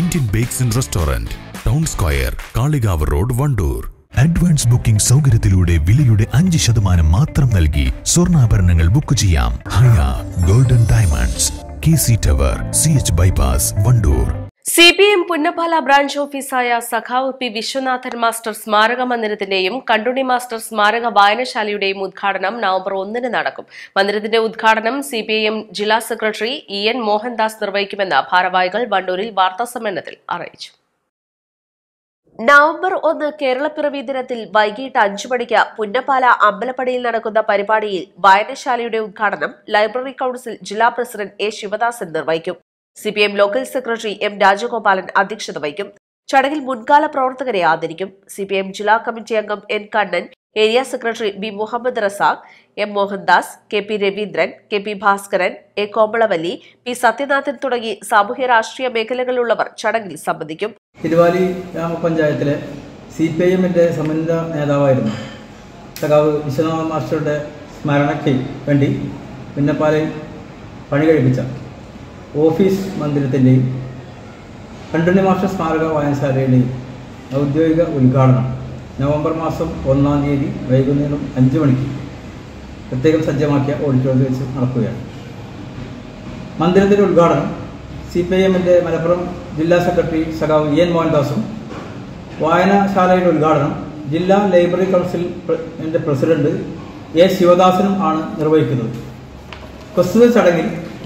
Indian bakes and restaurant town square Kalikavu road Wandoor advance booking സൗകര്യത്തിലൂടെ വിലയുടെ അഞ്ച് ശതമാനം മാത്രം നൽകി സ്വർണ്ണാഭരണങ്ങൾ ബുക്ക് ചെയ്യാം Haya golden diamonds K C tower C H bypass Wandoor C P M Punnappala branch ഓഫീസായ സഖാവ് പി വിശ്വനാഥൻ മാസ്റ്റർ സ്മാരക മന്ദിരത്തിന്റെയും കണ്ടുണി മാസ്റ്റർ സ്മാരക വായനശാലയുടെയും ഉദ്ഘാടനം നവംബർ ഒന്നിന് നടക്കും മന്ദിരത്തിന്റെ ഉദ്ഘാടനം സി പി ഐ എം ജില്ലാ സെക്രട്ടറി ഇ എൻ മോഹൻദാസ് നിർവഹിക്കുമെന്ന് ഭാരവാഹികൾ വണ്ടൂരിൽ വാർത്താസമ്മേളനത്തിൽ അറിയിച്ചു നവംബർ ഒന്ന് കേരളപ്പിറവി ദിനത്തിൽ വൈകിട്ട് അഞ്ചു മണിക്ക് പുന്നപ്പാല അമ്പലപ്പടിയിൽ നടക്കുന്ന പരിപാടിയിൽ വായനശാലയുടെ ഉദ്ഘാടനം ലൈബ്രറി കൌൺസിൽ ജില്ലാ പ്രസിഡന്റ് എ ശിവദാസൻ നിർവഹിക്കും CPM local secretary M Rajagopalan അധ്യക്ഷത വഹിക്കും ചടങ്ങിൽ മുൻകാല പ്രവർത്തകരെ ആദരിക്കും സിപിഎം ജില്ലാ കമ്മിറ്റി അംഗം N Kannan area secretary B Muhammad Razak M Mohandas K P Raveendran K P Bhaskaran A Komalavalli P Sathyanathan തുടങ്ങി സാമൂഹ്യ രാഷ്ട്രീയ മേഖലകളിലുള്ളവർ ചടങ്ങിൽ സംബന്ധിക്കും തിരുവാലി ഗ്രാമപഞ്ചായത്തിലെ സി പി ഐ എമ്മിൻ്റെ സമന്വിത നേതാവായിരുന്നു സഖാവ് വിശ്വനാഥ മാസ്റ്ററുടെ സ്മരണയ്ക്ക് വേണ്ടി പിന്നപ്പാലയിൽ പണി കഴിപ്പിച്ച ഓഫീസ് മന്ദിരത്തിൻ്റെയും കണ്ടുണ്ണി മാസ്റ്റർ സ്മാരക വായനശാലയുടെയും ഔദ്യോഗിക ഉദ്ഘാടനം നവംബർ മാസം ഒന്നാം തീയതി വൈകുന്നേരം അഞ്ച് മണിക്ക് പ്രത്യേകം സജ്ജമാക്കിയ ഓഡിറ്റോറിയത്തിൽ വെച്ച് നടക്കുകയാണ് മന്ദിരത്തിൻ്റെ ഉദ്ഘാടനം സി പി ഐ എമ്മിൻ്റെ മലപ്പുറം ജില്ലാ സെക്രട്ടറി സഖാവ് ഇ എൻ മോഹൻദാസും വായനശാലയുടെ ഉദ്ഘാടനം ജില്ലാ ലൈബ്രറി കൗൺസിൽ പ്ര- ന്റെ പ്രസിഡന്റ് എ ശിവദാസനും ആണ് നിർവഹിക്കുന്നത് പ്രസ്തുത ചടങ്ങിൽ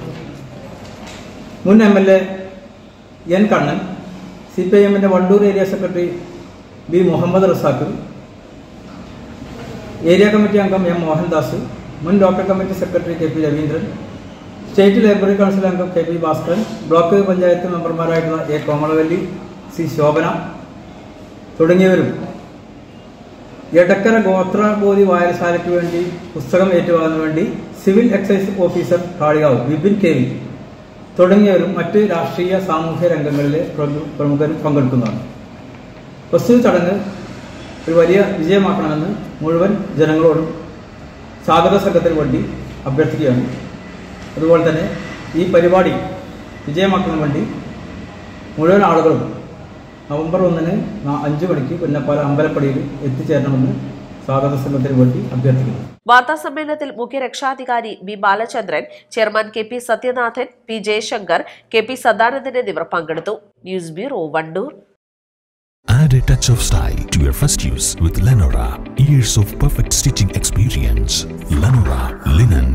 മുൻ M L A N Kannan C P I എമ്മിൻ്റെ Wandoor area secretary B Muhammad Razak area committee അംഗം എം മോഹൻദാസ് മുൻ local committee secretary K P Raveendran state library council അംഗം K P Bhaskaran block panchayat മെമ്പർമാരായിട്ടുള്ള എ കോമളവല്ലി സി ശോഭന തുടങ്ങിയവരും എടക്കര ഗോത്രബോധി വായനശാലയ്ക്ക് വേണ്ടി പുസ്തകം ഏറ്റുവാങ്ങാൻ വേണ്ടി civil excise officer Kalikavu Vipin K V തുടങ്ങിയവരും മറ്റ് രാഷ്ട്രീയ സാമൂഹ്യ രംഗങ്ങളിലെ പ്രമു- പ്രമുഖരും പങ്കെടുക്കുന്നതാണ് പ്രസ്തുത ചടങ്ങ് ഒരു വലിയ വിജയമാക്കണമെന്ന് മുഴുവൻ ജനങ്ങളോടും സ്വാഗത സംഘത്തിന് വേണ്ടി അഭ്യർത്ഥിക്കുകയാണ് അതുപോലെ തന്നെ ഈ പരിപാടി വിജയമാക്കാൻ വേണ്ടി മുഴുവൻ ആളുകളും നവംബർ ഒന്നിന് നാ- അഞ്ച് മണിക്ക് പുന്നപ്പാല അമ്പലപ്പടിയിൽ എത്തിച്ചേരണമെന്ന് സ്വാഗത സംഘത്തിന് വേണ്ടി അഭ്യർത്ഥിക്കുന്നു വാർത്താസമ്മേളനത്തിൽ മുഖ്യ രക്ഷാധികാരി B Balachandran chairman K P Sathyanathan P Jayashankar K P Sadanandan എന്നിവർ പങ്കെടുത്തു news bureau Wandoor Add a touch of style to your first use with Lenora. Years of perfect stitching experience. Lenora Linen,